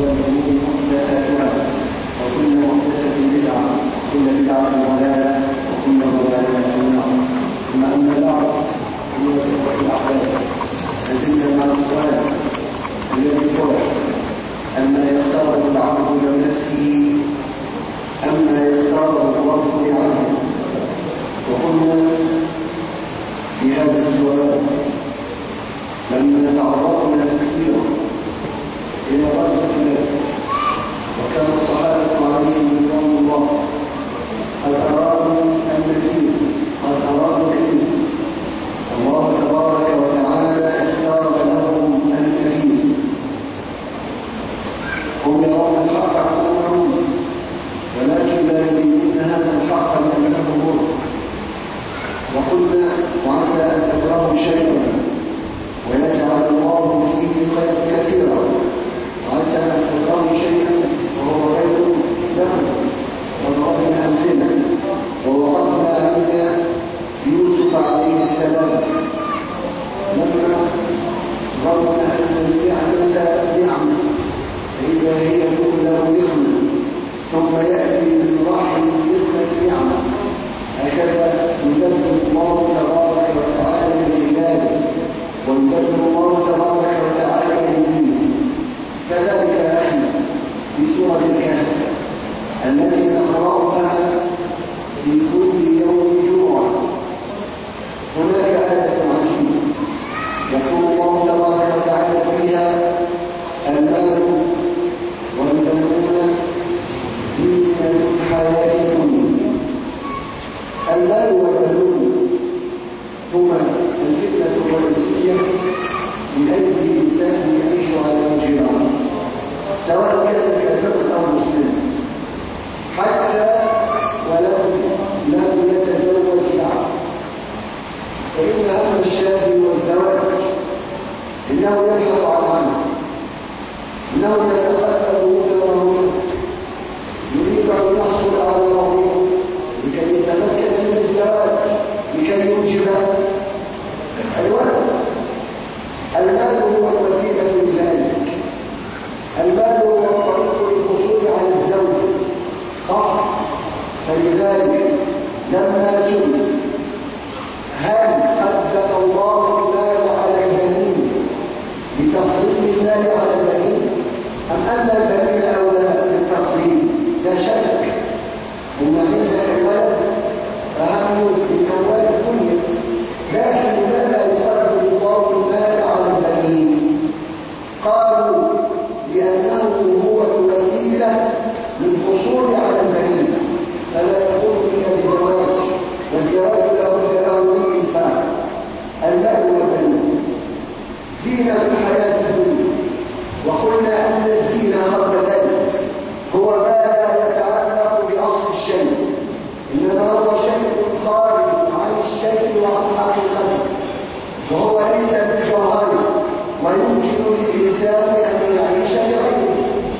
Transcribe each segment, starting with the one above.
الأمور محدثاتها وكل محدثة بدعة وكل بدعة ضلالة وكل ضلالة في النار ثم أما بعد أيها الإخوة الأحباب أجلنا مع السؤال الذي هو أما يختار العبد لنفسه أما يختار الرب لعبده وقلنا في هذا السؤال لما تعرضنا كثيرا إلى غزوة بدر وكان الصحابة عليهم رضوان الله قد أرادوا النبي قد أرادوا العلم الله تبارك وتعالى اختار لهم النبي هم يرون الحق على المعروف ولكن لا يريدون هذا الحق لأنه مر وقلنا وعسى أن تكرهوا شيئا ويجعل الله فيه خير كثيرا وعسى أن تكرهوا شيئا وهو خير لكم وضربنا أمثلة ووقفنا عند يوسف عليه السلام لما ظن أن النعمة نعمة فإذا هي تؤلى نعمة ثم يأتي من رحم مثل نعمة هكذا يدبر الله تبارك وتعالى لعباده ويدبر الله تبارك وتعالى لدينه كذلك يا أخي في سورة الكهف التي نقرأها في كل يوم جمعة هناك آية عجيبة يقول الله تبارك وتعالى فيها المال والبنون زينة الحياة الدنيا المال والبنون هما الفتنة الرئيسية من أي إنسان يعيش على وجه الأرض سواء كان كافرا أو مسلما حتى ولو لم يتزوج بعد فإن أمر الشاب والزواج إنه يبحث عن عمل إنه يتقدم هنا وهنا يريد أن يحصل على وظيفة لكي يتمكن من الزواج لكي ينجب الولد المال هو الوسيلة لذلك المال هو الطريق للحصول على الزوج صح فلذلك لما سئل هل قدم الله المال على البنين لتفضيل المال على البنين أم أن البنين أولى بالتفضيل لا شك إن عيسى الولد أهم من أموال الدنيا لكن لماذا يقدم الله المال على البنين قالوا لأنه هو الوسيلة للحصول على البنين فلا يكون إلا بزواج والزواج لابد له من إنفاق المال والبنون زينة الحياة الدنيا وقلنا أن الزينة قبل ذلك هو ما لا يتعلق بأصل الشيء إنما هو شيء خارج عن الشيء وعن حقيقته وهو ليس بالجوهر ويمكن للإنسان أن يعيش بغيره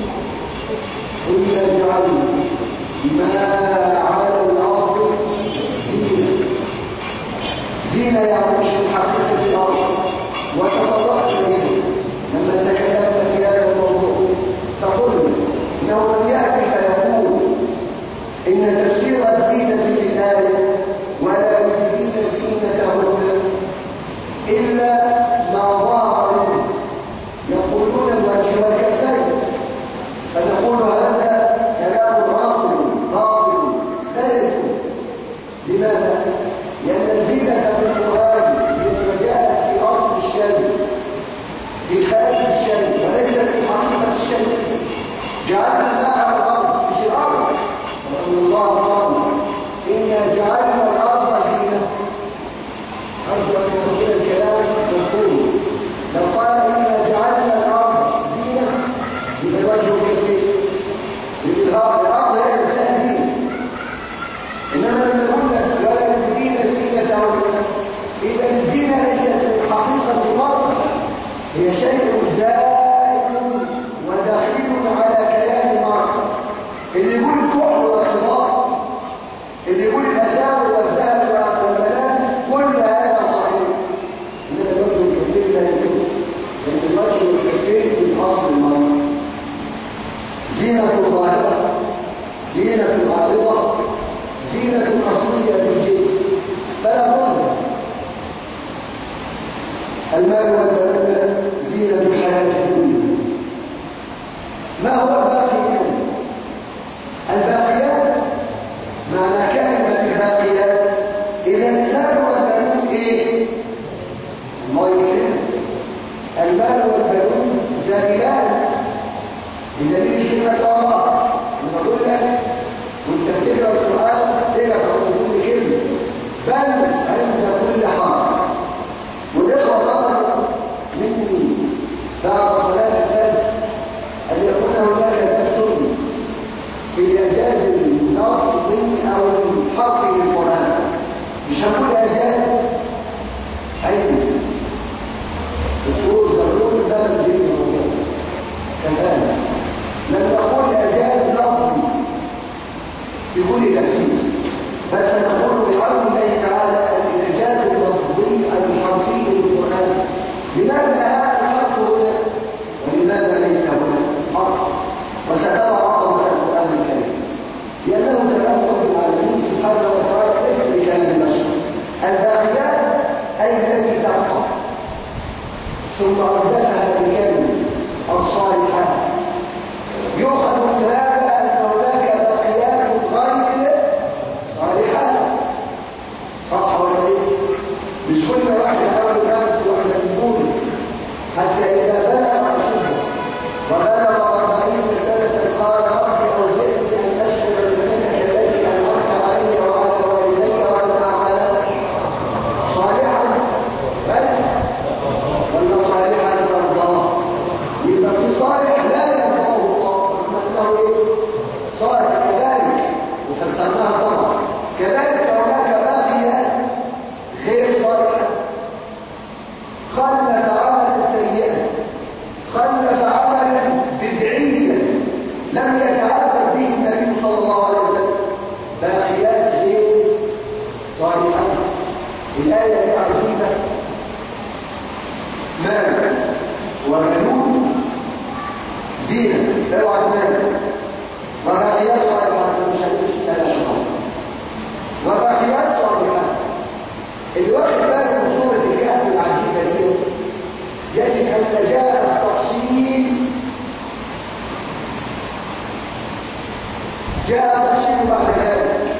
إلا جعلنا ما على الأرض زينة زينة يعني مش من حقيقة الأرض وتطرقت إليه لما تكلمت في هذا الموضوع فقلنا إنه لم يأتي فيقول إن تفسير الزينة للآية ولا يريدين زينتهن إلا ما ظهر منه يقولون الوجه والكفين فنقول هذا كلام باطل باطل لا يكون لماذا؟ لأن الزينة في القرآن هي جاءت في أصل الشيء في خارج الشيء وليست في حقيقة الشيء جعلنا ما على الأرض مش الأرض رسول الله قال إنا جعلنا الأرض زينة أرجو أن يكون الكلام مفهوم لو قال إنا جعلنا الأرض زينة يبقى الوجه كثير الأرض الأرض هي نفسها زينة إنما لما يقول لك ولا يبدين زينتهن إذا الزينة ليست في حقيقة الأرض هي شيء زائد ودخيل على كيان مرة اللي يقول الكحل والخضار اللي يقول الأساور والذهب والبنات كل هذا صحيح إنما الوجه الكثير لا يجوز لأن الوجه الكثير من أصل المرة زينة ظاهرة زينة عارضة زينة أصلية في الجسم فلا بد المال والبنون زينة الحياة الدنيا ما هو الباقي الباقيات معنى كلمة الباقيات إذا المال والبنون إيه؟ الله يكرمك المال والبنون زائلان بدليل كلمة الله لما أقول لك وأنت بتقرأ القرآن تقرأ كل كلمة بل عند كل حرف والإخوة طلبوا مني بعد صلاة الفجر أن يكون هناك تسلل في إعجاز اللفظ أو الحرف للقرآن مش هنقول إعجاز أيضا الدكتور زرور ده الدين الموضوع كذلك لم نقول إعجاز لفظي في كل تفسير بل سنقول بحول الله تعالى الإعجاز اللفظي الحرفي للقرآن لماذا هذا الحرف هنا ولماذا ليس هنا حرف وسنرى رقم القرآن الكريم لأنه كلام رب العالمين سبحانه وتعالى ليس بكلام البشر الباقيات أي التي تبقى ثم أردفها بكلمة الصالحات يؤخذ من هذا أن هناك باقيات غير صالحات صح ولا ايه؟ مش كل واحد حاول خمس واحدة تقول حتى إذا بلغ أشده وبلغ أربعين سنة قال رب أوزعني أن أشهد بنعمتك التي أنعمت علي وعلى والدي وأن أعمل صالحا بس ولا صالحا ترضاه يبقى في صالح لا يرضاه الله انه ايه صالح كذلك وفسرناها طبعا كذلك هناك باقيات غير صالحه خلف عملا سيئا خلف عملا بدعيا لم يتعبد به النبي صلى الله عليه وسلم باقيات غير صالحه الايه دي عجيبه مال وبنون زينة اوعى تنام وباقيات صالحات مش هتمشي سنة شهر وباقيات صالحات اللي واخد باله من سورة الكهف العجيبة دي يجد أن جاء التفصيل جاء التفصيل بعد ذلك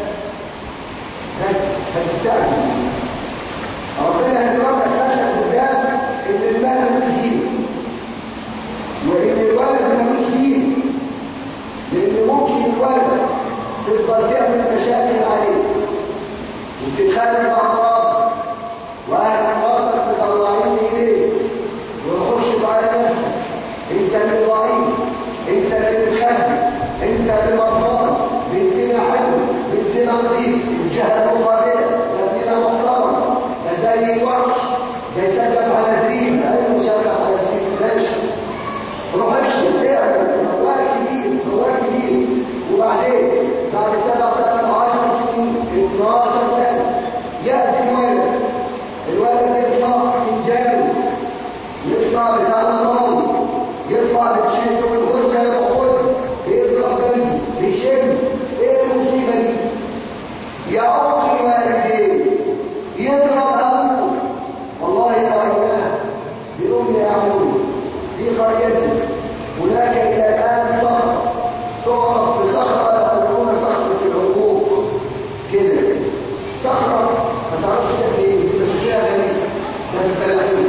هتستعجل ربنا دلوقتي اكتشف قدام ان المال مش دين وان الولد ملوش دين لان ممكن الولد تفضل تعمل مشاكل عليه وتتخانق مع بعض واهل مراتك مطلعين ايديك ويخش على نفسك انت اللي ضعيف انت اللي بتخبي انت اللي مرضان بنتنا حلو بنتنا نظيف الجهه المقابله بنتنا محترم ده زي الوحش ده يسبب على زريم ايوه يسبب على زريم ماشي روح اكشف اعمل موال كبير موال كبير وبعدين بعد سبع ثمان عشر سنين 12 سنه ياتي الولد الولد يطلع سنجانه يطلع بتاع الماضي يطلع بتشد والخرزه ياخدها يضرب قلبه بيشم ايه المصيبه دي يعوق والديه يضرب ابوه والله رايناه بام يعقوب في قريته هناك الى الان صخره تعرف بصخره يقولون صخره العقوق كده صخره ما تعرفش شكل ايه بس فيها غريب ده الفلاحين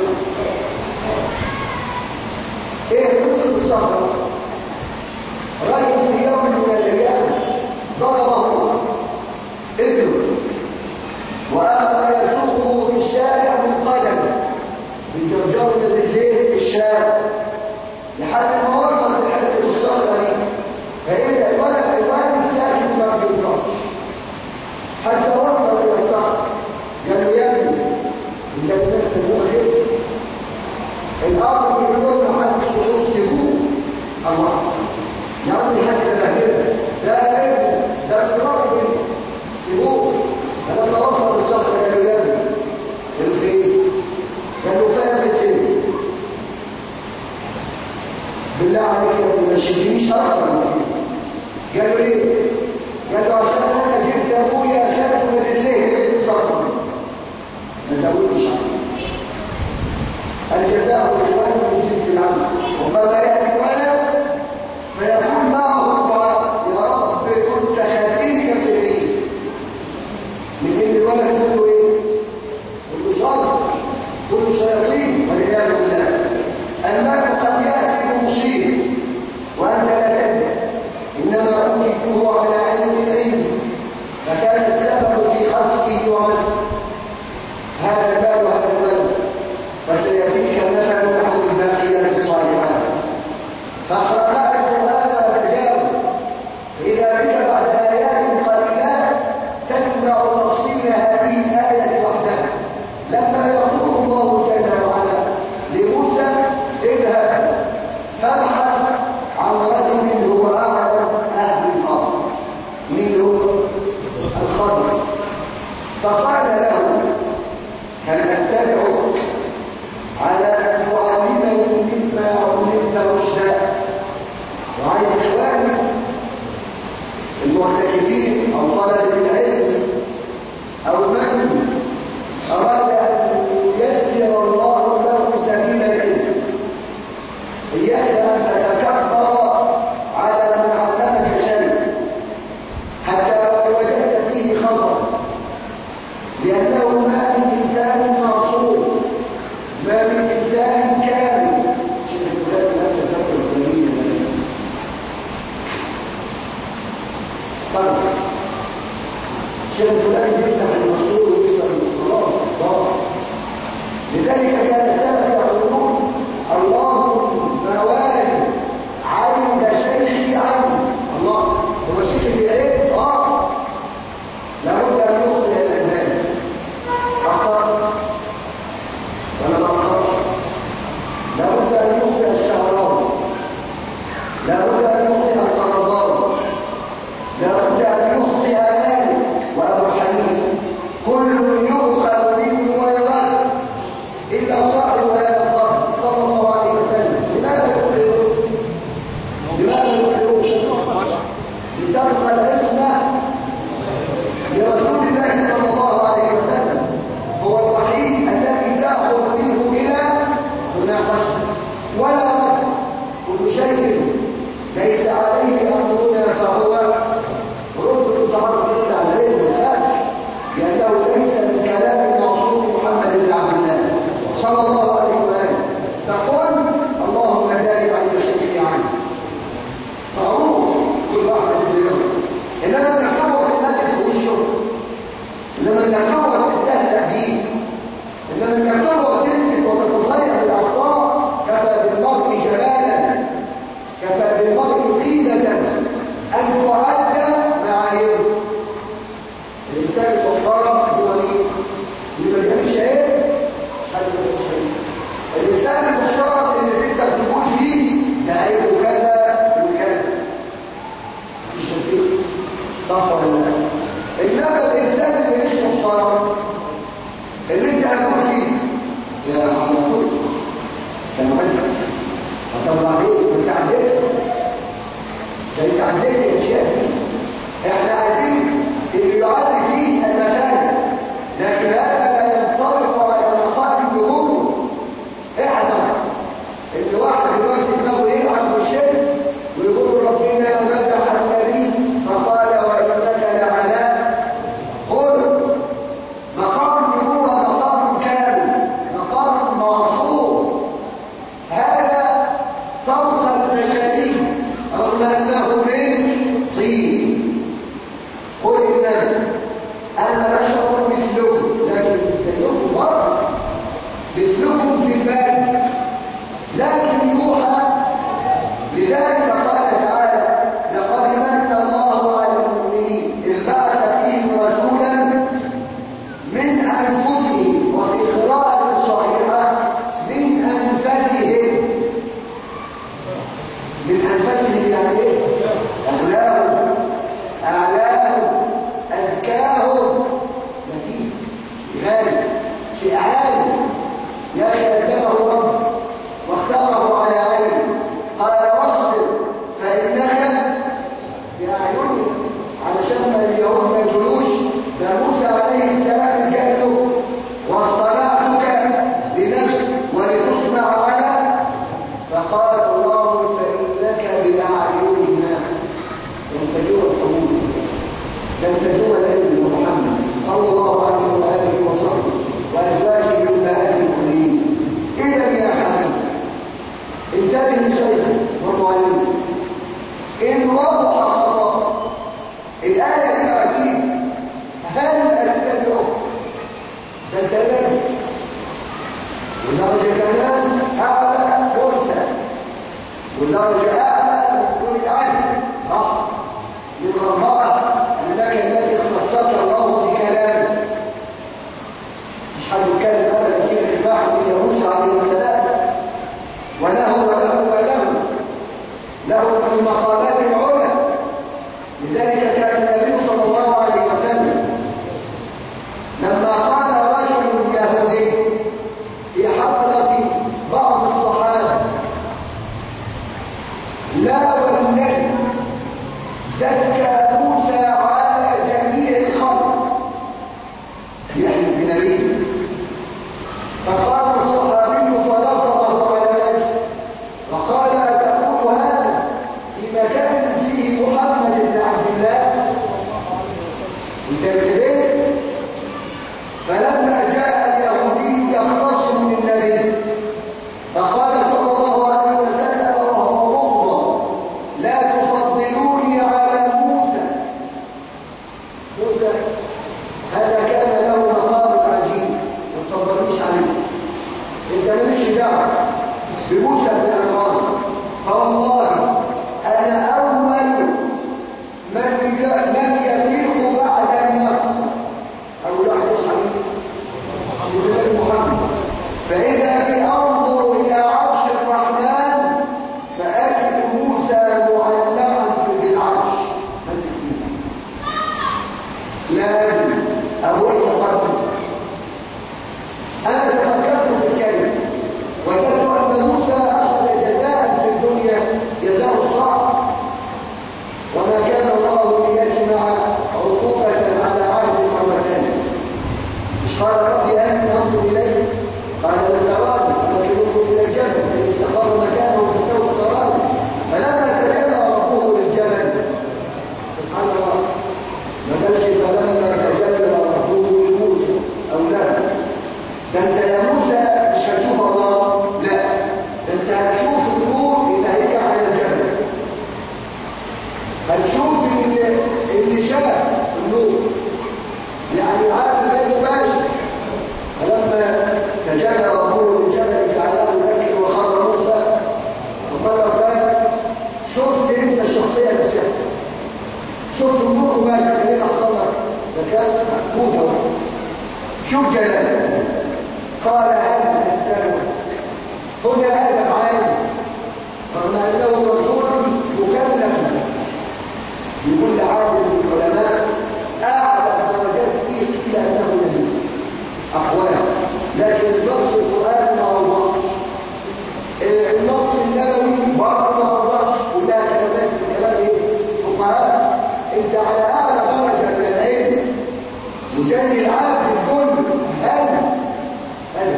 ايه قصه الصخره رجل في يوم من الايام ضربه ابنه واخذ يسوقه في الشارع من قدمه بجرجره بالليل في الشارع لحد ما وصل لحد الصخره دي فاذا الولد الولد ساكن ما بيطلعش حتى وصل الى الصخره قال له يا ابني انت الناس تقول خير الارض بيقول له محدش يقول سيبوه الله يعني حتى بهدله ده ابن ده الراجل سيبوه فلما وصل الصخره قال له يا ابني قال له ايه قال له فاهم ايه بالله عليك ما تمشينيش اكتر من كده قال له ليه؟ قال له عشان انا جبت ابويا شرف من الليل اللي بتصرف ما زودتش عنه الجزاء والولد من جنس العمل وما لا يأتي ولد فيقول معه الدعاء يا رب كنت خاتيني قبل العيد من ان الولد كله ايه؟ كله شر كله شياطين والعياذ بالله المال قد ياتي بمصيب وانت لا تدري انما اوتيته على علم العلم فكان السبب في خلقه ومسه هذا المال وهذا الولد فسيأتيك مثل عن الباقيات الصالحات فاقرأ القرآن وتجاوب فإذا بك بعد آيات قليلات تسمع تفصيل هذه الآية وحدها لما يقول الله جل وعلا لموسى اذهب فابحث عن رجل هو أعلم أهل الأرض من هو الخضر فقال له هل أتبعك على أن تعلمني مما علمت رشدا وعلى إخواني المعتكفين أو طلبة العلم أو من أراد أن يسر الله له سبيل العلم إياك أن تتكبر على من علمك شيء حتى لو وجدت فيه خطأ لأنه ما من إنسان معصوم ما من إنسان كامل شيخ البلاد لا تفكر الدنيا طيب شيخ البلاد يفتح المسؤول ويسأل خلاص خلاص لذلك كان السلف يقولون اللهم والد عين شيخي عنه الله هو شيخ ايه؟ اه لابد ان يخطئ الأذهان أخطأ ولا ما أخطأ لابد أن يخطئ الشهران لابد أن يخطئ القرضان لابد أن يخطئ مالك وأبو حنيفة كل يؤخذ منه ويرد إلا صاحب هذا القرن صلى الله عليه وسلم لماذا يخطئون؟ لماذا يخطئون؟ لتبقى العصمة لرسول الله صلى الله عليه وسلم هو الوحيد الذي تأخذ منه إلى مناقشة ولا رد كل شيء ليس عليه أمرنا فهو رد التعرض عليه الخارج لأنه ليس من كلام المعصوم محمد بن عبد الله صلى الله عليه وآله تقول اللهم بارك على شيخي عنه معروف كل واحد يقول انما نحاول في المسجد والشغل انما نحاول تستهزأ به انما نحاول تمسك وتتصيد بالاخطاء كفى بالمرء جمالا كفى بالمرء قيمة ان تؤدى معاييره الانسان المحترم هو مين؟ اللي ما بيعملش ايه؟ حد ما بيعملش ايه؟ الانسان المحترم اللي انت بتقول فيه ده عيبه كذا وكذا مش كده صح ولا لا انما الانسان اللي مش محترم اللي انت هتقول فيه يا محمود كان مهندس هطلع عليك انت عندك ده انت عندك الاشياء دي احنا عايزين اللي يعد فيه المشاكل لكن هذا لا ينطبق على مقام الجمهور احذر ان واحد دلوقتي دماغه يلعب بالشرك ويقول ربنا مدح النبي فقال وانك لعلى خلق مقام النبوة مقام كامل مقام معصوم هذا فوق البشري رغم انه من طين قل انما انا بشر مثلكم لكن مثلكم بره مثلكم في البال لكن يوحى لذلك قال تعالى لقد من الله على المؤمنين اذ بعث فيهم رسولا من انفسهم وفي قراءه صحيحه من انفسهم من انفسهم يعني ايه اغلاهم اعلاهم اذكاهم لطيف غالي شيء عالي يا كتبه رب واختاره على عينه قال واصبر فانك إن وضح خطأ الآية دي أكيد هل أتبعه ده الدلال والدرجة كمان أعلى فرصة والدرجة أعلى من العلم صح للرفاعة أنك الذي اختصك الله في كلامه مش حد يتكلم أبدا كيف الواحد إلى موسى عليه السلام وله وله وله له في المقالات العلى لذلك كان النبي صلى الله عليه وسلم لما قال رجل يهودي في حضرة بعض الصحابة لا والذي زكى موسى على جميع الخلق يحيى بن نبيه فقال الصحابي فلطمه على وجهه وقال أتقول هذا في مكان فيه محمد بن عبد الله انتبه فلما جاء اليهودي يختصم للنبي فقال صلى الله عليه وسلم وهو مغضب لا تفضلوني على موسى موسى هذا كان له مقام عجيب ما تفضليش عليه انت مالكش دعوه بموسى بن عمران فوالله انا اول من من يفيق بعد النفس اول واحد يصحى سيدنا محمد فاذا بانظر الى عرش الرحمن فاجد موسى معلقا بالعرش ماسك فيه لا أدري أبوي تفكر أنا تفكرت في الكلمة وجدت أن موسى أخذ جزاء في الدنيا جزاء صعب وما كان الله ليجمع عقوبة على عهد مرتين مش قال ربي أن ننظر إليه قال لا تراني ولكن انظر إلى الجبل فإن استقر مكانه فسوف تراني فلما تجلى ربه للجبل سبحان الله ما قالش فلما تجلى ربه لموسى او لا ده انت يا موسى مش هتشوف الله لا ده انت هتشوف النور اللي هيجي على الجبل هتشوف اللي, اللي شاف النور يعني عارف غير مباشر فلما تجلى ربه للجبل جعله يبكي وخر موسى وقال ربنا شفت انت الشخصيه نفسها شفت النور ومالك ليه حصل لك ده كان محمود شوف جلاله قال هل الثاني هنا ادم عالم رغم انه رسول مكلف بكل عالم من العلماء اعلى درجات فيه الى انه نبي اقوال لكن النص القراني ما وضحش النص النبوي برضه ما وضحش كلها كلمات كلام ايه فقهاء انت على اعلى درجه من العلم وجاي العبد الكل هذا هذا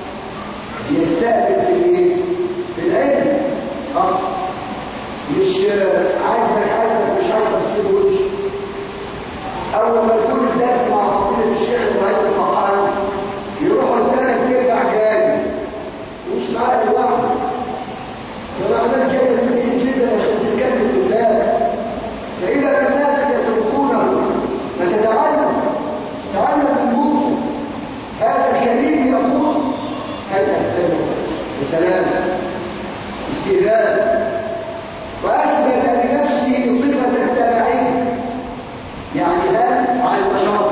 يستقبل في الايه في العلم صح مش عايزك عايزك مش عايزك تسيب وجه اول ما يكون الدرس مع فضيله الشيخ ابراهيم الصحابي يروح الثالث يرجع جاي مش معاه لوحده فمعناه جاي من جدا عشان تتكلم بالله فإذا الناس يتركونه فتتعلم تعلم من موسى هذا الكريم يقول هذا السلام وسلام استئذان وأثبت لنفسه صفة التابعين يعني هل على البشر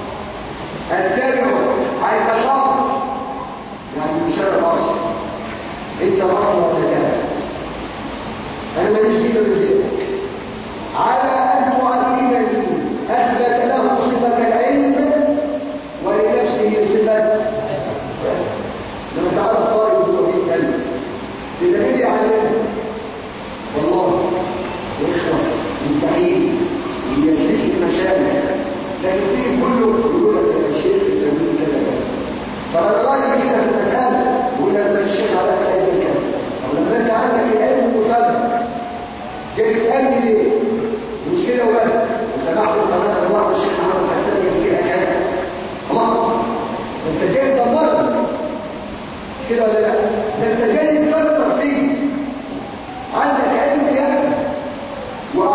التابع على البشر يعني مش انا الاصل انت الاصل ولا كده انا ماليش فيه من بيتك على أن تعلمني أثبت له صفة العلم ولنفسه صفة لما تعرف طالب التوحيد كلمة لتبدي يعلمه والله يشرح مستحيل يجلس المشاكل لكن فيه كله يقول لك يا شيخ التوحيد كذا كذا فانا رايي كده في المساله يقول لك الشيخ على سيد كذا طب لما انت عندك العلم مطلق جاي تسالني ليه مش كده ولا وسمعت القناه الواحد الشيخ محمد حسن فيها كذا الله انت جاي تدمرني مش كده ولا لا ده انت جاي تكسر فيه عندك علم يا ابني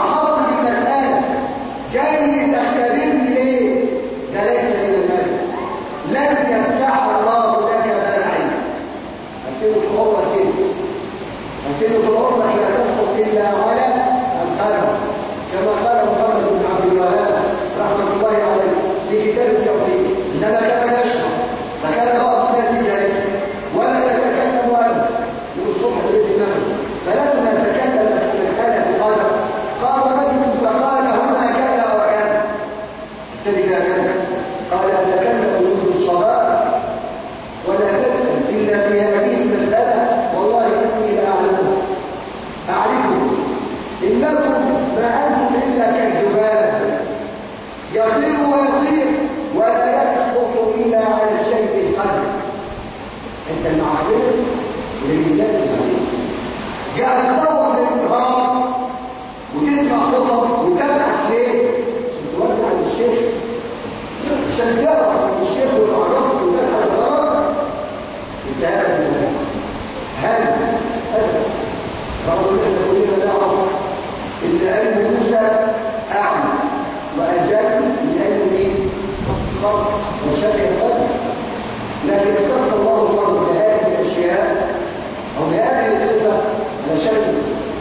وكلمة العمر لا تسقط إلا على القلم كما قال محمد بن عبد الوهاب رحمة الله عليه في كتاب التوحيد إنما كان يشرب فكان بعض الناس جالس ولا يتكلم أبدا يقول صبح بيت النفس فلما تكلم في مسألة القدر قام رجل فقال هنا كذا وكذا ابتدي كذا قال أتكلم منذ الصلاة ولا تسأل إلا في هذه المسألة والله إني لأعلمه أعرفه إنكم ما أنتم إلا كالجبال يطير ويطير ولا يسقط إلا على الشيء القدر أنت المعرفة لله عليك جاء تدور للإنهار وتسمع خطب وتبحث ليه؟ عشان تودع عند الشيخ عشان تعرف ان الشيخ والعرف وتبحث غلط انتهى من هل هذا رغم ان كلنا نعرف ان علم موسى اعلى واجل من علم مين؟ خط وشكل القدر لكن اختص الله الله بهذه الاشياء او بهذه الصفه على شكل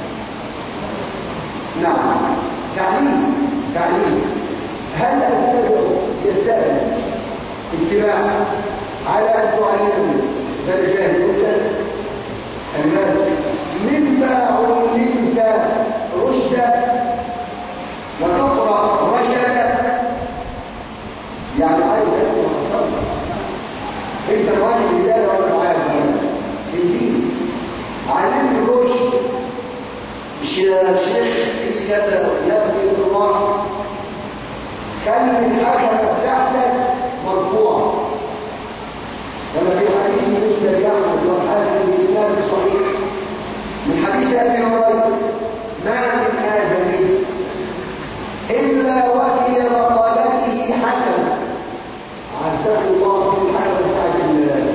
نعم تعليم تعليم هل التبع يستأذن اتباع على أن تعلمه بل جاهلك الناس مما علمت رشدا وتقرأ رشدا يعني عايز أسمع صدق انت الراجل رجاله ولا عارف في الدين علمني رشد مش يا شيخ في كذا يبني الله خلي الحكمة بتاعتك مرفوعة كما في حديث مسلم يحمد والحاكم بإسلام صحيح من حديث أبي هريرة ما من آدم إلا وفي رقبته حكم عزه الله في الحكمة بتاعت الله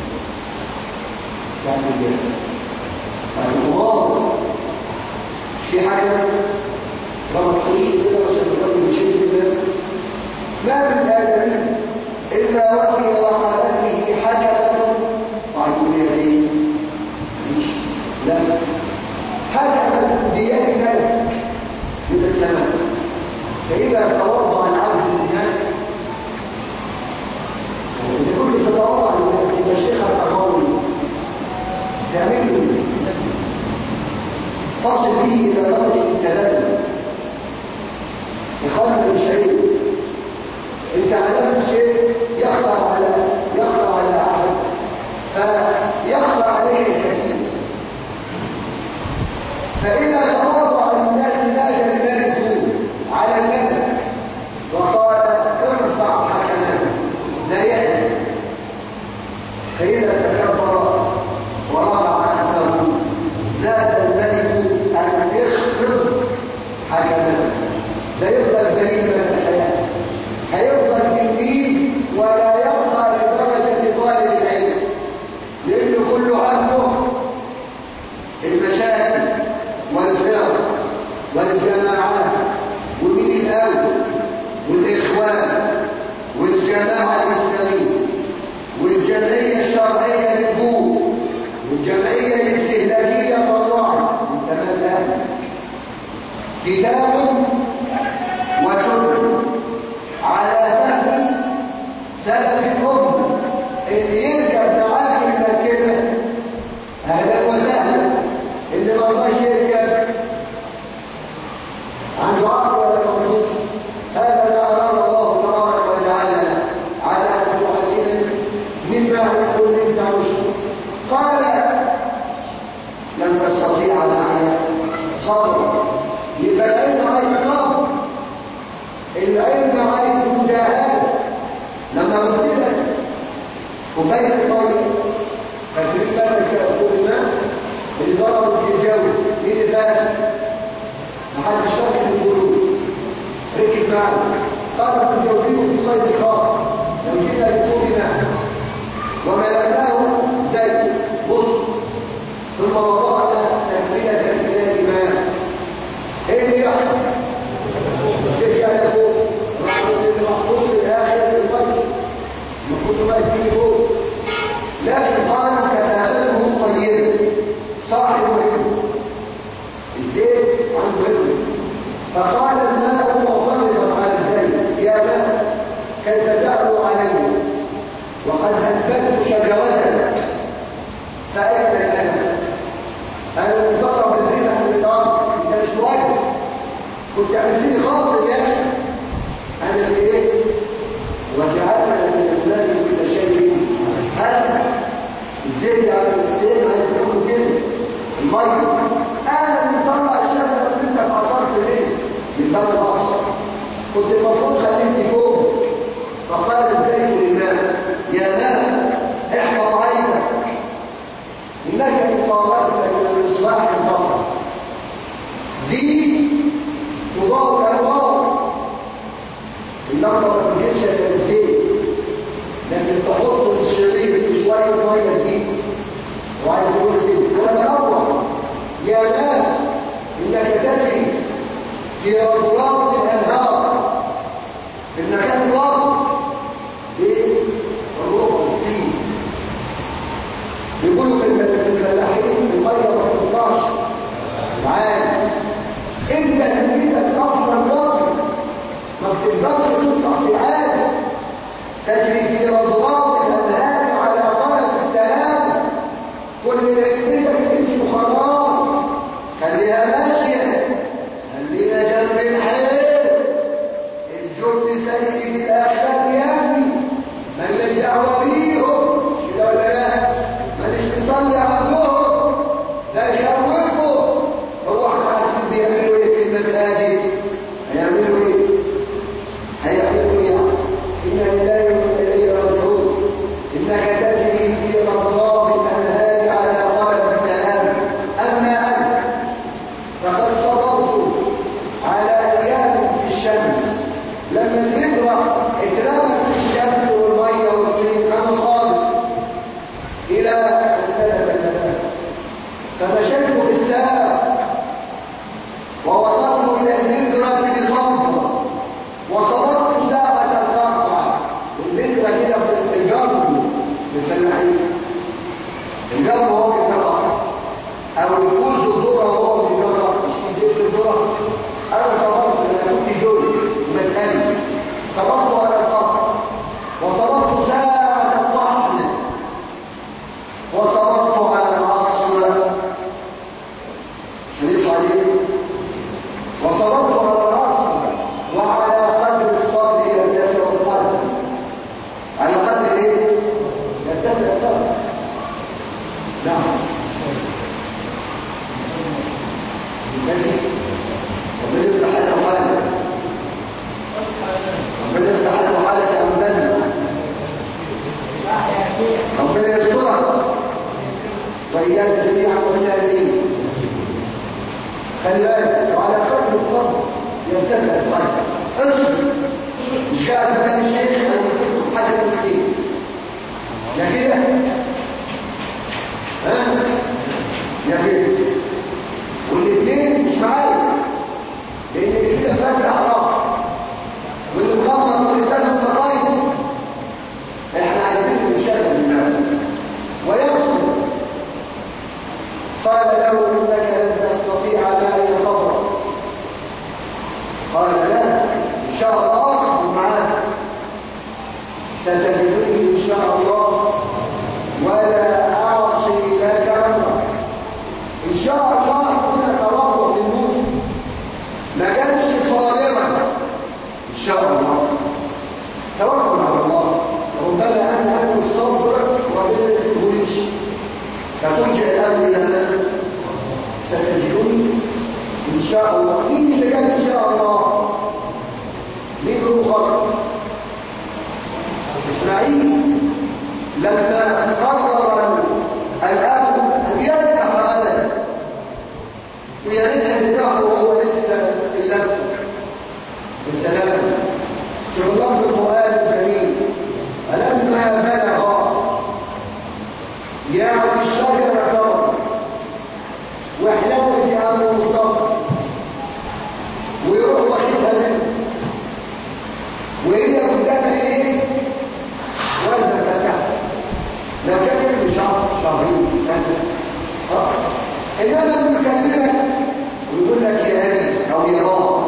بتاعت الله في حكمة لما تخش كده عشان تقدر تشيل كده ما من آدمين إلا وفي رقبته حكمة وعيون يديه مفيش لا حكمة بيد ملك من السماء فإذا توضأ العبد للناس إذا كنت تتوضأ للناس يبقى الشيخ الأرضي تعمل له تصل به إلى درجة التلذذ إخوانا الشيء انت علمت شيء يخطر على يخطر على احد فيخطر عليه الكثير فاذا تواضع للناس نادى الملك على الملك وقال ارفع حكمته لا يأتي فاذا تكبر ورفع اكثر نادى الملك ان اخفض حكمته لا يفضل بريئا من الحياه هيفضل تلميذ ولا يبقى لدرجة طالب العلم لأنه كل همه المشاكل والفرق والجماعات ومين الأول والإخوان والجماعة الإسلامية والجمعية الشرعية للبوك والجمعية الاستهلاكية والله من تمام الأهل كتاب وسنة على فهم سلف الأمة اللي يركب معاك المركبة أهلا وسهلا اللي ما رضاش يركب عنده عقل ولا مخلوق هذا ما أراد الله تبارك وتعالى على أن تعلمني مما يقول أنت رشد قال لم تستطيع معي صبرا يبقى العلم عايز صبر العلم عايز مجاهده لما قلت لك كوبايه الميه فاكرين بالك كوب الماء اللي ضرب في الجوز مين اللي فاهم؟ محدش فاكر القلوب ركز معنا قال في الجوزين في صيد خاص لو جينا لكوب ماء وملكناه زيت بص ثم وضعنا تكمله الى الماء ايه اللي يحصل؟ ترجع لفوق المحفوظ في الاخر في القلب المفروض ما يجي فوق لكن قال كتابته طيبه صاحب علم وقد أثبتت شجرة فأين الأنا أنا مفرغ بالريحة من الأرض أنت مش واجب كنت عملتني خاطر يا أخي أنا اللي إيه وجعلنا من الماء كل شيء هذا الزيت على الزيت عايز تاخد كده الميه انا اللي مطلع الشجره اللي انت اتعصرت ليه يبقى انا بقصر كنت المفروض خليتني جوه فقال الزيت للماء يا ماء احفظ عينك انك ان طالبت الى الاصلاح البطل دي تضاف الواو اللمبه ما تجيبش الا الزيت لكن تحط الشريط في شويه ميه جديد وعايز يقول كده انا بنوع يا مان انك تجري في ربوات الانهار في المكان الواضح ايه الروح فيه يقولوا في الفلاحين الميه ما تطلعش عادي انت تنبيتك اصلا واضح ما بتقدرش تطلع في عادي تجري في رضوات الانهار على طرف السلام كل رحلتك تمشي وخلاص خليها ماشيه خلينا جنب الحياه الجند سيد الاخلاق يا ابني مالناش دعوه بيهم كده ولا لا ماليش نصلي عندهم ده شوفوا هو احنا عارفين بيعملوا ايه في المساجد هيعملوا ايه هيعملوا ايه إنا لله وإنا إليه راجعون إنك تجري في رضوات الأنهار على طرف السلام أما أنت فقد صبرت على أيام في الشمس لما تزرع اترمت في الشمس والمية والطين كان صابر إلى أن ثبت النفس فمشيت بالساعة ووصلت إلى الهجرة بصبر وصبرت ساعة الأربعة والذكرى كده في الجرم للفلاحين الجرم هو بالنظر أو يجوز الذرة هو بالنظر مش يجوز الذرة أنا صبرت لأن كنت جوي ومتهني صبرت على الأرض وصبرت ساعة الطحن وصبرت على العصر شريف عليه وصبرت على العصر وعلى قدر الصبر يرتفع القلب على قدر ايه يرتفع القلب نعم الذي ربنا يصلح حالك وحالك ربنا يصلح حالك وحالك يا أمدان ربنا يسترك وإياك جميعا والسالمين خلي بالك وعلى قدر الصبر يرتفع القلب اصبر مش قاعد مكان الشيخ او حاجه كتير يا كده ها يا كده والاثنين مش معايا لان اللي كده فات حرام واللي مغمض ولسانه متطاير احنا عايزين نشغل المال ويغفر قال له انك لن تستطيع معي صبرا قال لا ان شاء الله اصبر معاك ستجدني ان شاء الله ولا اعصي لك امرك ان شاء الله هنا توقع للموت ما كانش صابرا ان شاء الله توكل على الله ربما ان اكل الصبر وربنا ما يجيبهوليش فتلجا الامر الى من ستجدني ان شاء الله مين اللي كان ان شاء الله مين المخرج اسماعيل لما قرر الاب ان يذبح ولده ويا ريت يذبحه وهو لسه في اللفه بالسلام شوف الله في القران الكريم فلما بلغ يعني الشجره كبر واحلوت يا ابو مصطفى ويروح واخدها منه وهي قدامها ايه والده فتحت لو كان ابن شهر شهرين سنه اه انما يكلمك ويقول لك يا ابي او يا بابا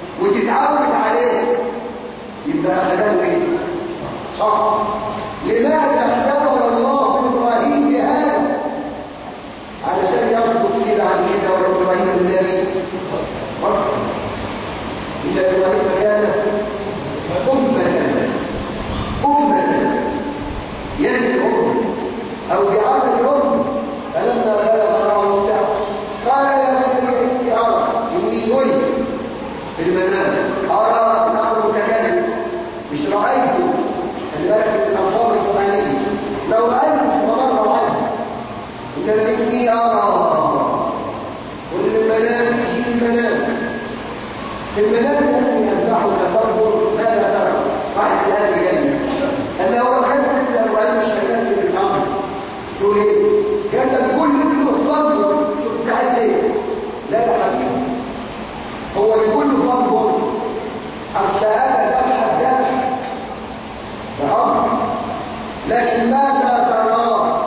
وتتعود عليه يبقى خدمه ايه صح لماذا إن إبراهيم كان أمة أمة يلي أمة أو بعمل أمة فلما بلغ معه السعر قال يا بني إني أرى إني أريد في المنام أرى الأمر متكلم مش رأيته البلد من الأنصار القرآنية لو رأيت ومر عنه إنما إني أرى كل المنام في المنام في المنام الذي يذبحه تفضل ماذا ترى؟ واحد الآن جاي أن هو كان مثل رأيت الشيطان في الأمر تقول إيه؟ كان كل كله تفضل شوف عايز إيه؟ لا يا حبيبي هو لكل فضل أصل أنا ذبح الذبح بأمر لكن ماذا تراه؟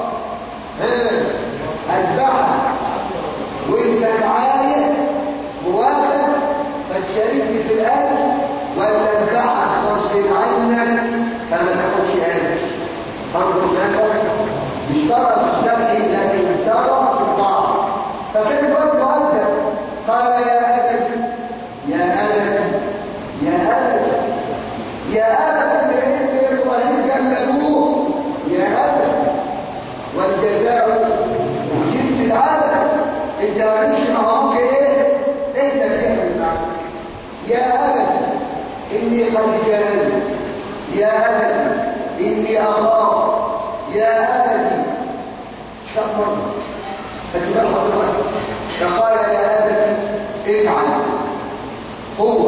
أتبعها وانت معايا موافق فتشاركني في الأجر ولا اتبعها غصب عنك فما تاخدش أجر فرض هذا مش ترى في الذبح لكن ترى في الطاعة فكان الوقت مؤدب قال يا أبتي يا أبتي يا أبتي يا أبتي بإذن إبراهيم كان أبوه يا أبتي والجزاء من جنس العمل انت ماليش معاك ايه انت بتعمل معاك يا ابت اني قد جهلت يا ابت اني اخاف يا ابت شكرا فتبقى الله فقال يا ابت افعل هو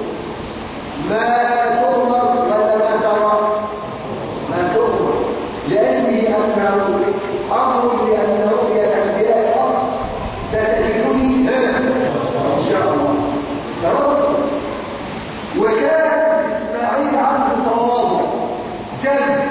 ما تؤمر ولا ما ترى ما تؤمر لأني أمر أمر لأن رؤيا الأنبياء حق ستجدني إن شاء الله ترد وكان إسماعيل عنده تواضع جد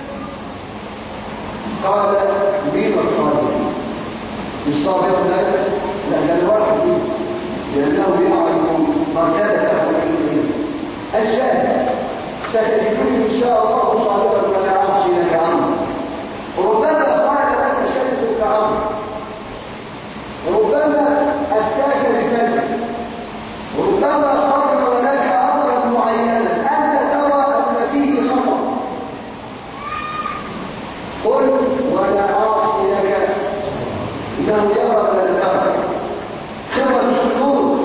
قال مين الصابر الصابر لا لا ده الواحد لأنه يعرف مرتبته العلمية الشاهد ستجدني إن شاء الله صابرا ولا عاصي لك عمرو ربما قال لك شيء كعمرو ربما أفتاك بكلمة ربما قرر لك أمرا معينا أنت ترى أن فيه خطأ قل ولا عاصي لك إنه يرى من الأمر خبر الصدور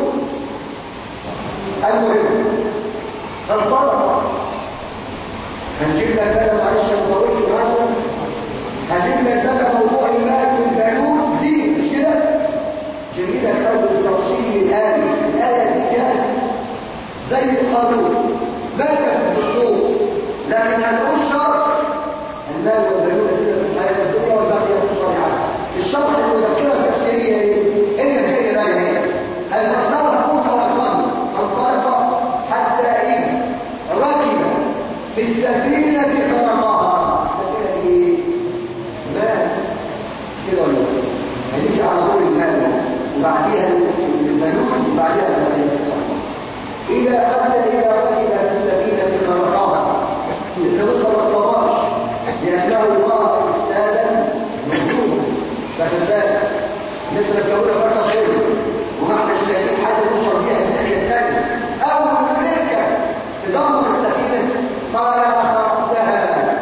المهم فانطلق هنجيب لك بقى معلش انا طولت معاكم هنجيب لك بقى موضوع المال والبنون دي مش كده جميلة قول التفصيل الآية الآية دي كانت زي القانون ماذا في الدستور لكن هنقول شرط المال والبنون كده في الحياة الدنيا والباقيات الصالحات الشرط المذكرة التفسيرية ايه؟ هي هي بقى هي المسار موسى والفضل انطلق حتى إذا ركب في السفينة خرقها السفينة ايه؟ مال كده ولا هنيجي على طول المال وبعديها البنون وبعديها البنون إلى حتى إذا ركب في السفينة خرقها التوصل ما اصطباش لأنه الله إرسالا مجنون فكذلك مثل الجولة فرق خير وما احناش لاقيين حاجة نوصل بيها الناحية الثانية أول ما نركب في ضمن السفينة قال أخرجتها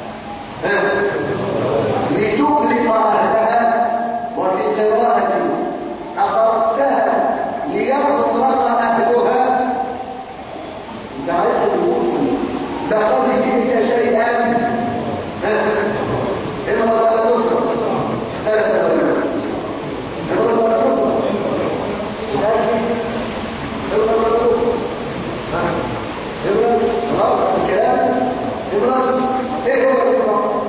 لتغلق أهلها وفي قراءة أخرجتها ليغرق أهلها أنت عرفت الموت لقد جئت شيئا إما لا تكفر اختلف العلماء إما لا تكفر لكن إما لا تكفر إبراهيم خلاص الكلام إبراهيم إيه هو إبراهيم؟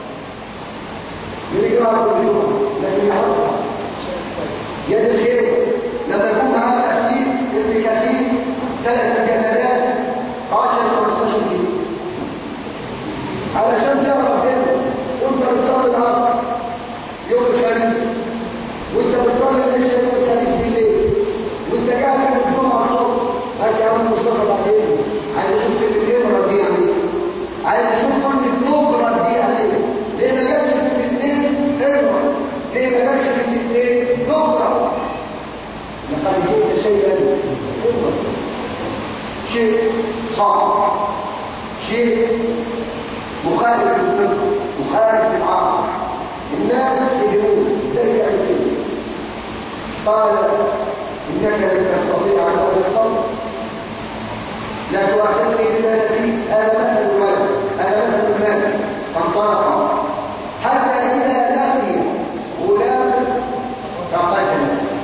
من يقرأ كل يوم لكن يحطها يد الخير لما يكون معاك تفسير ابن كثير ثلاث مجلدات 10 15 جنيه علشان تعرف كده وانت بتصلي العصر يوم الخميس وانت بتصلي العشاء يوم الخميس بالليل وانت قاعد في الجمعه الصبح هات يا عم مصطفى بعدين عايز اشوف الكاميرا دي عليه عايز اشوف كل النبره دي عليه ليه ما جاتش في الاثنين اقرا ليه ما جاتش في الاثنين نبره لقد جئت شيئا اقرا شيء صعب شيء مخالف للفقه مخالف للعقل الناس يجرون ازاي تعمل كده قال انك لن تستطيع ان تصلي لا تؤاخذني بما نسيت انا مثل الولد انا مثل المال فانطلق حتى اذا لقي غلام فقتل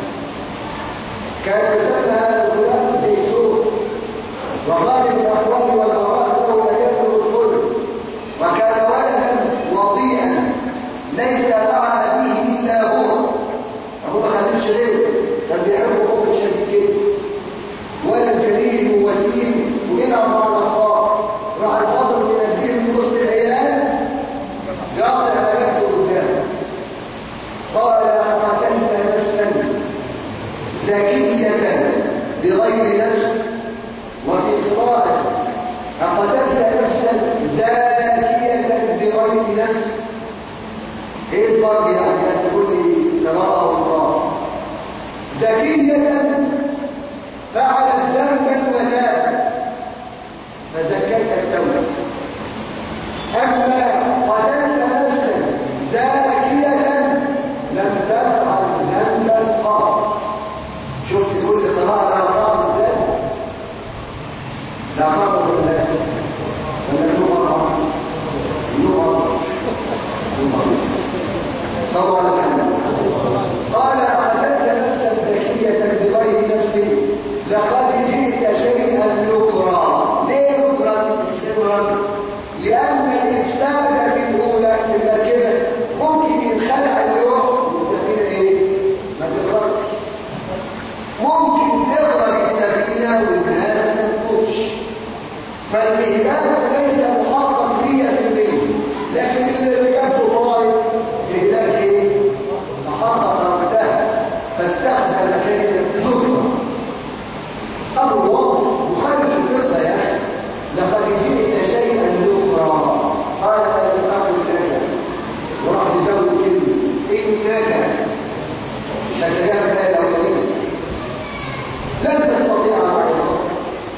كان يسمى هذا الغلام بيسور وغالب الاحوال والمراه له يبلغ الظلم وكان ولدا وضيئا ليس مع ابيه الا هو هو ما خليش غيره كان بيحبه حب شديد جدا ولد جميل ووسيم ويلعب مع الاطفال راح الفضل من الدين من وسط العيال يقطع نفسه قدامه قال قتلت نفسا زكية بغير نفس وفي قراءة أقتلت نفسا زاكية بغير نفس ايه الفرق يعني ان تقول لي قراءة وقراءة زكية فعلت ذنبا وتابت فزكتها التوبة أما قتلت نفسا زاكية لم تفعل ذنبا قط شوف كل قراءة لها قراءة ازاي لا قراءة ولا ولا لغة لغة صلى على محمد قال قتلت نفسا ذكية بغير نفس لقد جئت شيئا نكرا ليه نكرا نكرا لأن الإفساد في الأولى في المركبة ممكن ينخلع اليوم السفينة إيه؟ ما تغرقش ممكن تغرق السفينة والناس ما تموتش فالإهلاك ليس محقق 100% لكن اللي ركبته طالب إهلاك إيه؟ محقق وقتها فاستخدم كلمة نكرة أمر واضح مخالف الفقه يا أخي لقد جئت شيئا نكرا قال لم أقل لك وراح تزود كلمة إنك شكلها بها الأولين لن تستطيع معي صبر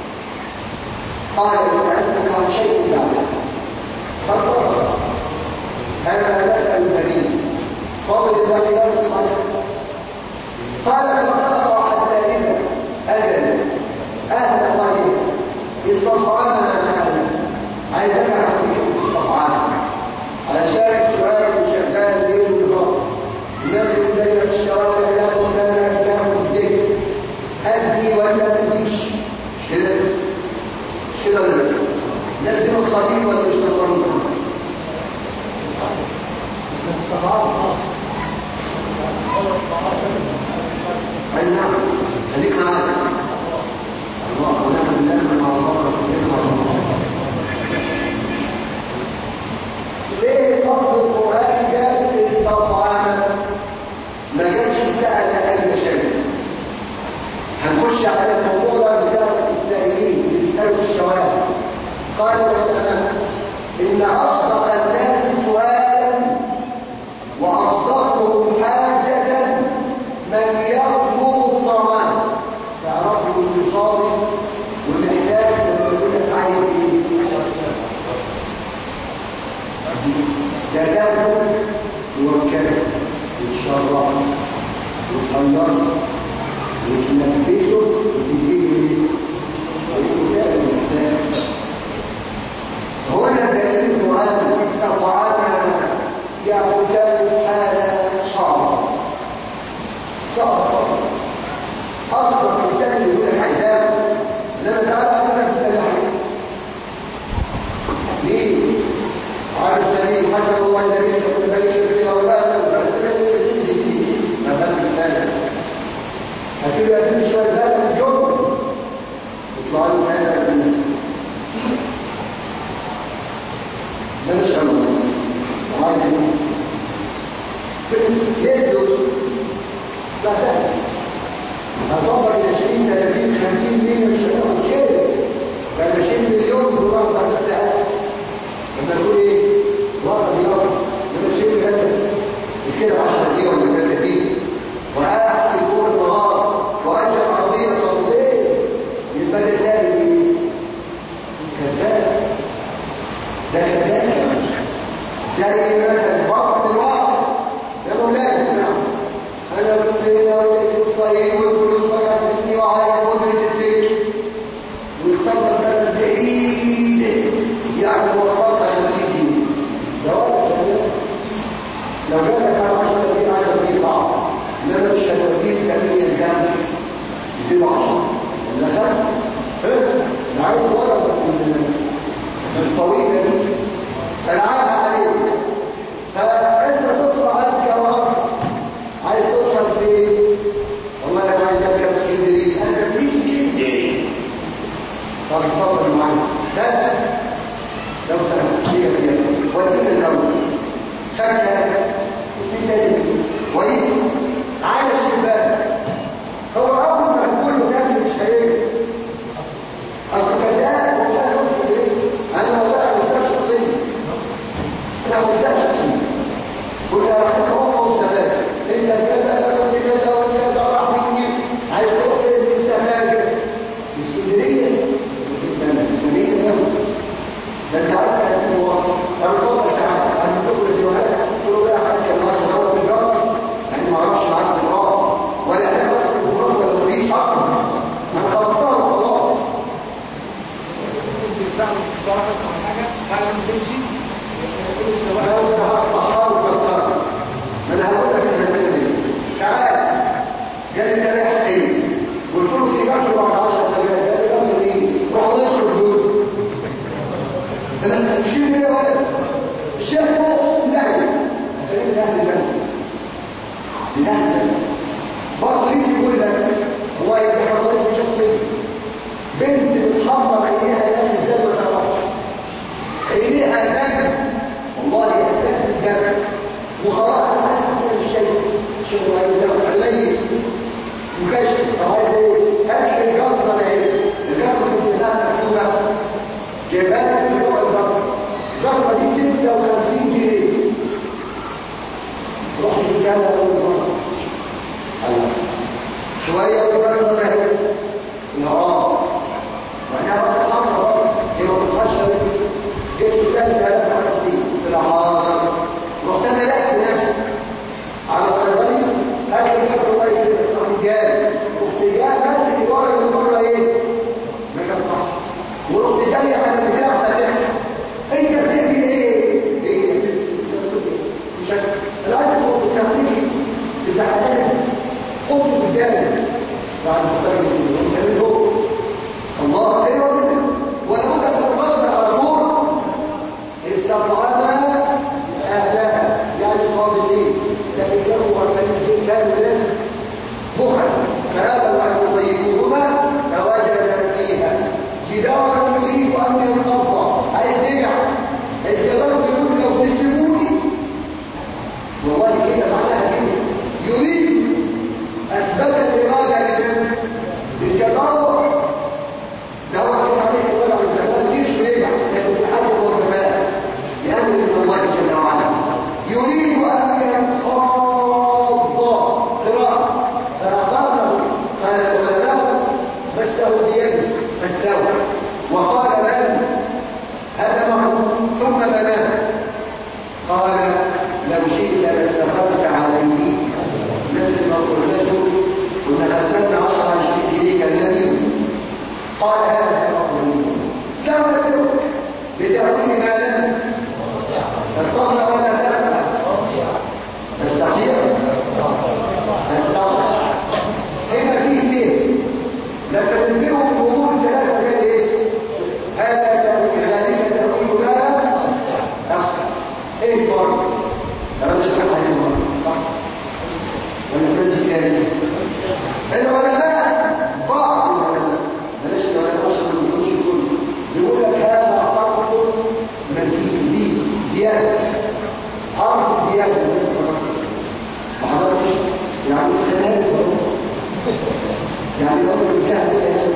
قال سألتك عن شيء بعد فقال أنا نسأل البريد فضل الأخيار الصالح قال فقطع حتى إذا أجل أهل قليل استطعمنا نحن عايزك حقيقة استطعام علشان السؤال شغال ليل ونهار نزل بين الشوارع ياخد لنا ياخد الذكر أدي ولا تديش كده كده ولا لا؟ لازم الصليب ولا مش الصليب أي نعم خليك معانا الله ونعم بالله مع الله مع الله ليه لفظ القرآن جاء استطعام ما جاش سأل أي شيء هنخش على الموضوع ده بتاع الإسرائيليين اللي بيسألوا في الشوارع قال العلماء إن أصدق الناس سؤالا وأصدقهم حاجة من يطلب الطعام تعرفوا الاتصال والإحتاج لما يقول لك عايز إيه؟ تدخل وكذا وتشرع وتخلص وتنبهه وتجيب هنا دليل أن استطعنا يعبدان حالا صعبة صعبة أصدق مثال يقول الحجاب لما تعالى أنا بتلاحظ ليه؟ عارف دليل حجر هو الدليل يتبين في أولاده ما بس الثالث هتبقى دي شوية ذات الجمل وعايز ورقة الطويلة دي تلعبها عليك فانت تطلع انت وامر عايز توصل فين والله انا عايز اركب اسكندريه انا في اسكندريه طب اتفضل معايا بس لو سمحت هي كده ودينا الاول فكر في تاني كويس على الشباك هو اول ما تقول له نفس مش هيجي اصل كذاب ومش عارف يوصل ليه انا والله ما قلتش شخصيا انا ما قلتش شخصيا قلت انا راح هو والزبائن انت كذا وانت كذا وانت كذا راح بكتير عايز توصل للسفاجه اسكندريه جميل قوي ده انت عايز تكون وسط طب اتفضل تعالى انا بقول الجوهات تقول له يا حاج الله يشرفك بالجار يعني ما اعرفش معاك بالقرار ولا انا بس بالقرار ولا مفيش اكتر انا خلصتها خلاص لو انا هحاول كسرها ما انا هقول لك انا هعمل ايه تعال جالي انت رايح ايه قلت له في جرس بعد 10 دقايق قال لي جرس مين روح الله يخرج دول انا مش ليه ولا الشيخ فوق نعم سليم اهل الجنه لأهل الجنة برضه يجي يقول لك هو يجي حضرتك شخصيا بنت بتحمر عينيها يا اخي ازاي ما تعرفش عينيها دم والله يهتم الدم وخلاص انا حاسس ان الشيء شغل هيدم علي مكشف او عايز ايه هات لي الجرده اهي الجرده في الكتاب مكتوبه جبال بتوع الجرده الجرده دي 56 جنيه رحت الجامعه اول مره شويه والجرده ما هي اه وانا رحت حمرا هي ما تصحاش جبت ثاني ثلاثة وخمسين في العمارة رحت انا لقيت نفسي على الصيدلي هات لي كفر كويس رحت جاي رحت جاي بس اللي ورا اللي بره ايه ما كفرش ورحت جاي على البتاع فاتحها انت بتعمل ايه؟ ايه مش العايز تقول التعليم بزعلان قلت قدامي بعد ما تخرج من الله ايوه كده ولابد ان تفضل على الامور استطعما اهلها يعني صادقين لكن كانوا مرتبين كاملا بخل فابوا ان يضيفوهما فوجد فيها جدارا يريد ان ينقض عايز يجعل الجبال بيقول لو تسيبوني والله كده معناها كده يريد اثبت الاراده للجبار ده هو كده عليه الوضع والزمان دي مش رجع لكن الحاجة هو كمان لأمر من الله جل وعلا يريد أن ينخاض قراءة فأخذه قال العلماء مسه بيده مسه وقال من هدمه ثم بناه قال لو شئت لاتخذت عليه مثل ما قلته كنا أثبتنا عشر عشرين إليك الذي قال هذا المقبول كما تقول بتأويل ما لم تستطيع ولا تأمل تستطيع تستطيع هنا فيه ليه لما تنبئوا الأمور ثلاثة قال ايه هذا تأويل ذلك تأويل ما أخطأ ايه الفرق انا مش فاهم حاجة صح ولا تنسي كامل العلماء بعض العلماء بلاش العلماء عشان ما نقولش كله بيقول لك هذا حرف مزيد زيد زياده حرف زياده ما حضرتش يعني خلال يعني لو الجهل كده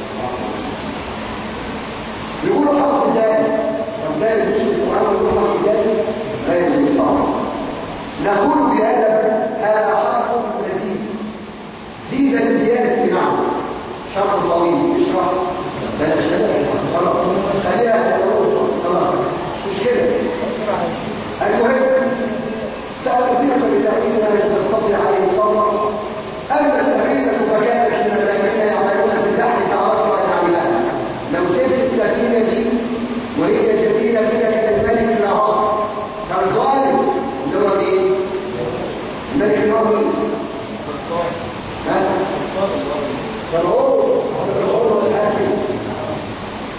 بيقولوا حرف زائد طب زائد مش في القران بيقولوا حرف زائد غير المستعار نقول بهذا هذا حرف مزيد زيد لزياده معنى شرط طويل اشرح لا تشتغل خلاص خليها خلاص مش مشكله المهم سأل فيك بتأويل ما تستطيع عليه الصبر أما السفينة فكانت المساكين يعملون في البحر فعرفوا أن عملها لو جبت السفينة دي وهي سفينة كده كالملك العظيم كان ظالم اللي هو مين؟ الملك اللي هو مين؟ ها؟ فرعون فرعون الحاكم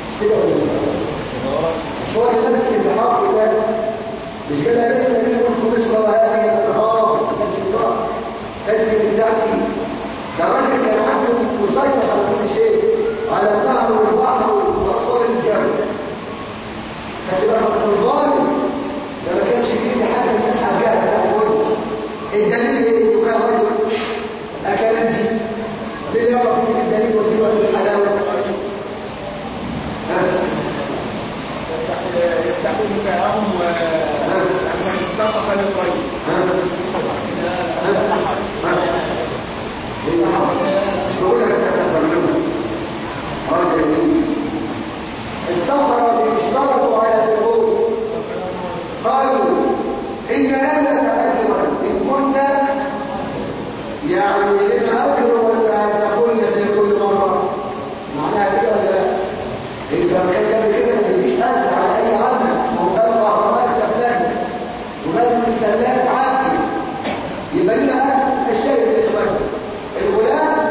الصخرة اللي اشترطوا على فرعون قالوا إن لنا أجرا إن كنا يعني لنا أجر ولا تقولنا زي كل مرة معناها كده ولا لا؟ إذا كان قبل كده ما تجيش أجر على أي عمل وكان الأهرامات سفلانة ولازم السلات عافية يبقى لنا الشيء اللي يتبقى الغلام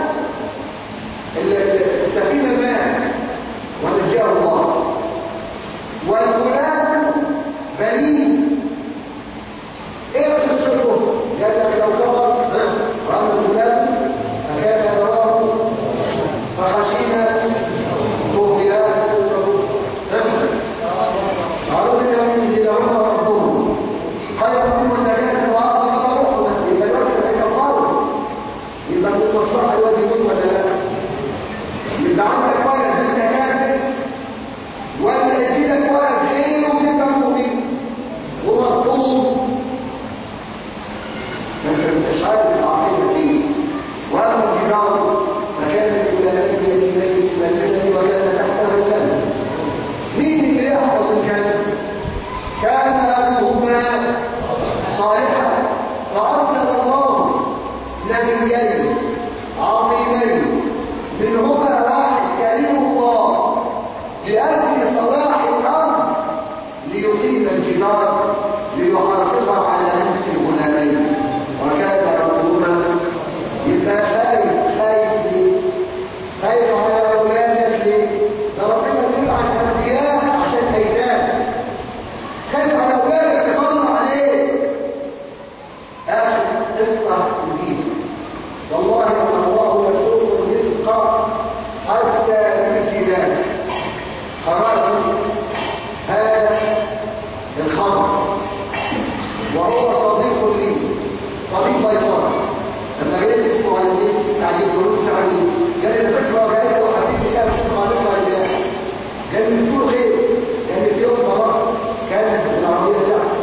السفينة مات ونجاه الله والغلام بليد ايه قصته قال لك لو كبر رمى الغلام فكان يراه فخشينا طغيان عرضنا من لهم ربهم خير من زكاة وأعظم رحمة يبقى الوقت هيكفروا يبقى من المصلحة يواجهون ولا لا يبقى عندك ولد انت كافر ولا يجيلك ولد خير وتبقى مؤمن ومرفوض انت مش عارف العقيده فيه واما الجدار فكان الولايات التي تملكني وكان تحته الكلب مين اللي يحفظ الكلب كان ابوهما صالحا فارسل الله نبيين عظيمين منهما واحد كريم الله لأجل صلاح الأرض ليقيم الجدار ليحافظ على نفس الغلامين وكان ربهما يبقى خايف خايف ليه؟ خايف على أولادك ليه؟ ده ربنا بيبعت أنبياء عشان أيتام خايف على أولادك تطلع عليه آخر قصة جديدة والله ان الله يرزق الرزق حتى للجبال خرج هذا الخمر وهو صديق لي صديق بيطرة لما جيت اسمه على البيت استعجل قلت عني قال الفكرة جاية وحبيبي كان خالصة لله قال لي بتقول خير قال لي في يوم مرة كانت العربية بتاعتي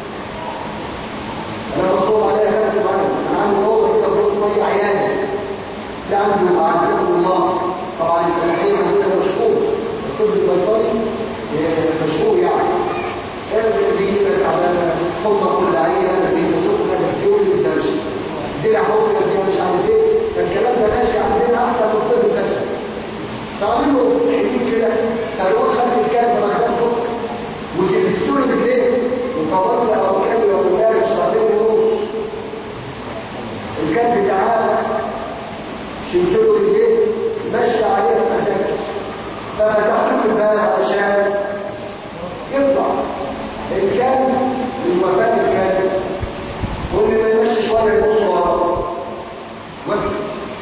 انا مصروف عليها كانت معايا انا عندي هو كده بقول طي عيالي لا عنده عزكم الله طبعا الصلاحيه عندنا مشهور الطب البيطري مشهور يعني كانت دي تعبانه حمى كل عينه دي سخنه ديول الدرس دي عمود دي مش عارف ايه فالكلام ده ماشي عندنا احسن من الطب البشري فعملوا حديد كده قالوا خدت الكلب رغبته وجبتوا له بالليل وفضلت او كلب او مالك شهرين ونص الكلب تعالى شلته بالليل مشى عليه المساكن ففتحت له الباب عشان يطلع الكلب من وفاه الكلب واللي ما يمشيش ولا يبص وراه وقف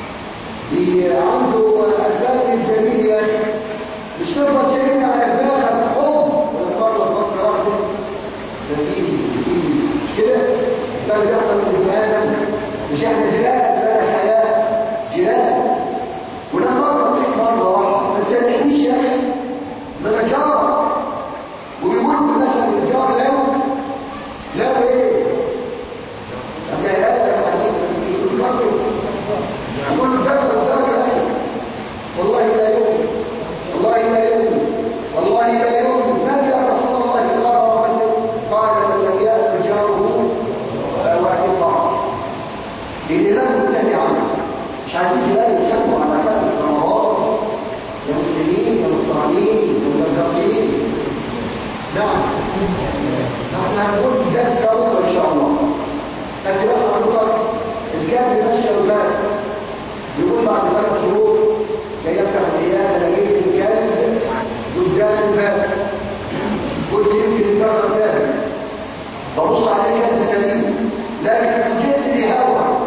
عنده اسباب الجميل يا اخي مش تفضل شايلين على دماغك حب ولا فرض فكر واحده نتيجه مش كده ده اللي بيحصل في ابن ادم مش احنا جيران بقى حياه جيران وده مره في مره واحده ما تسامحنيش يا اخي ما انا جار ويقول مثلا الجار لو لو ايه لما هذا الحديث مش مكتوب يقول ذكر ذكر والله لا يؤمن والله لا يؤمن والله لا يؤمن ماذا يا رسول الله صلى الله عليه وسلم قال من يأكل جاره واحد الإمام الثاني عنه مش عايزين تلاقي يحكموا على فترة رمضان يا مسلمين يا مصرانين يا مجرمين نعم نحن هنقول درس كوكب إن شاء الله لكن أخذ الله الكاتب ماشي الولاد يقول بعد ثلاث شهور جاي يفتح العيادة لقيت الكاتب قدام الباب قلت يمكن الباب تاني ببص عليه كان سليم لكن جئت لي هوا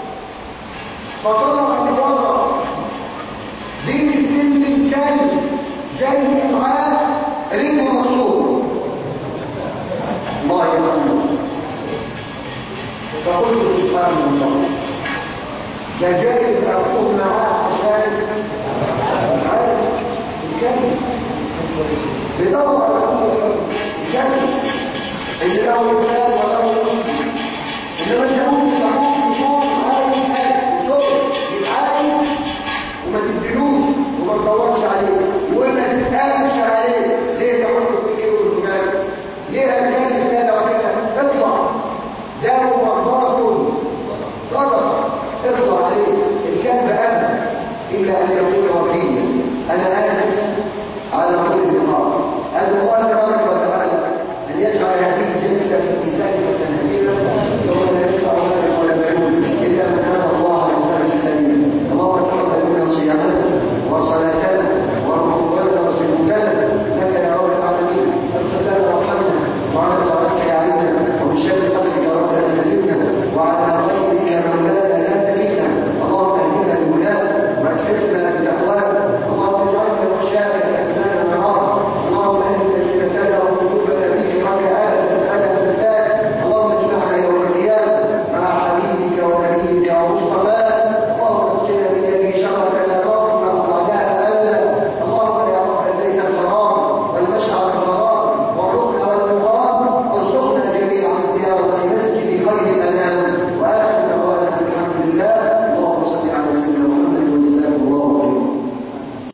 فطلع من بره دين السلم كان جاي معاه رجل مصور الله يرحمه فقلت سبحان الله ده جاي اخوه معاه عشان عارف الكلب بدور على الكلب اللي لو